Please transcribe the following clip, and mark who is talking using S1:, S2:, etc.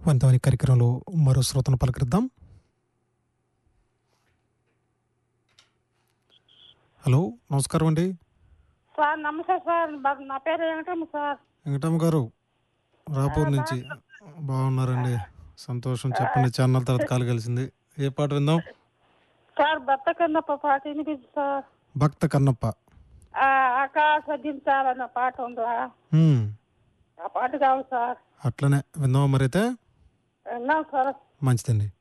S1: వంతమైన కార్యక్రమంలో మరో శ్రోతను పలకరిద్దాం హలో నమస్కారం అండి
S2: సార్ నమస్తే సార్ బ- నా పేరు వెంకటమ్మ సార్
S1: వెంకటమ్మ గారు రాపూర్ నుంచి బాగున్నారండి సంతోషం చెప్పండి ఛానల్ తర్వాత కాలు కలిసింది ఏ పాట విందాం
S2: సార్ భర్త కింద పాట వినిపించు సార్
S1: భక్త కన్నప్ప
S2: ఆ, ఆకాశ దించాలన్న పాట ఉందా
S1: హ్మ్,
S2: ఆ పాట కావాలి సార్
S1: అట్లనే విందామా మరైతే
S2: విన్నాం సార్
S1: మంచిదండి